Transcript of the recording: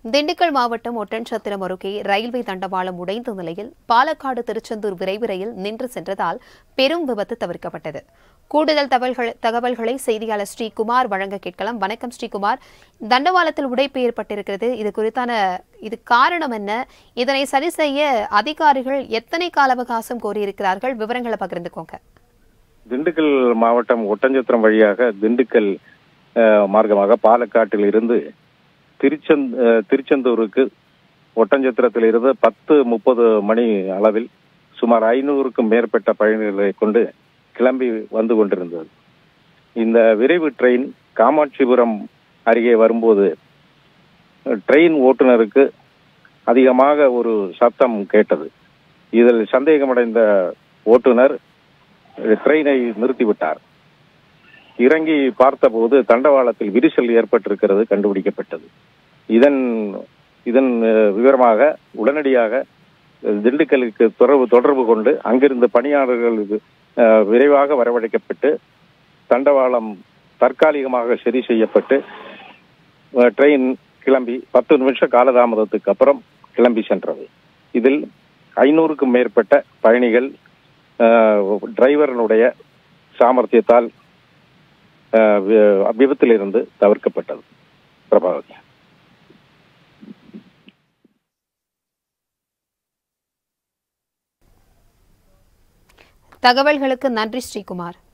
திண்டுக்கல் மாவட்டம் ஒட்டன்சத்திரம் அருகே ரயில்வே தண்டவாளம் உடைந்த நிலையில் பாலக்காடு திருச்செந்தூர் விரைவு ரயில் நின்று சென்றதால் பெரும் விபத்து தவிர்க்கப்பட்டது கூடுதல் தகவல்கள் தகவல்களை செய்தியாளர் ஸ்ரீகுமார் வழங்க கேட்கலாம் வணக்கம் ஸ்ரீகுமார் தண்டவாளத்தில் உடைப்பு ஏற்பட்டிருக்கிறது இது குறித்தான இது காரணம் என்ன இதனை சரி செய்ய அதிகாரிகள் எத்தனை கால அவகாசம் கோரியிருக்கிறார்கள் விவரங்களை பகிர்ந்துக்கோங்க திண்டுக்கல் மாவட்டம் ஒட்டஞ்சத்திரம் வழியாக திண்டுக்கல் அஹ், மார்க்கமாக பாலக்காட்டில் இருந்து திருச்செந் அஹ், திருச்செந்தூருக்கு ஒட்டஞ்சத்திரத்தில் இருந்து பத்து முப்பது மணி அளவில் சுமார் ஐநூறுக்கும் மேற்பட்ட பயணிகளை கொண்டு கிளம்பி வந்து கொண்டிருந்தது இந்த விரைவு ட்ரெயின் காமாட்சிபுரம் அருகே வரும்போது அஹ், ட்ரெயின் ஓட்டுநருக்கு அதிகமாக ஒரு சத்தம் கேட்டது இதில் சந்தேகமடைந்த ஓட்டுநர் ட்ரெயினை நிறுத்திவிட்டார் இறங்கி பார்த்தபோது தண்டவாளத்தில் விரிசல் ஏற்பட்டிருக்கிறது கண்டுபிடிக்கப்பட்டது இதன் இதன் அஹ், விவரமாக உடனடியாக அஹ், திண்டுக்கலுக்கு தொடர்பு தொடர்பு கொண்டு அங்கிருந்த பணியாளர்கள் இது, அஹ், விரைவாக வரவழைக்கப்பட்டு தண்டவாளம் தற்காலிகமாக சரி செய்யப்பட்டு அஹ், ட்ரெயின் கிளம்பி பத்து நிமிஷ காலதாமதத்துக்கு அப்புறம் கிளம்பி சென்றது இதில் ஐநூறுக்கும் மேற்பட்ட பயணிகள் அஹ், டிரைவரனுடைய சாமர்த்தியத்தால் அஹ், வி- விபத்திலிருந்து தவிர்க்கப்பட்டது பிரபாவதி தகவல்களுக்கு நன்றி ஸ்ரீகுமார்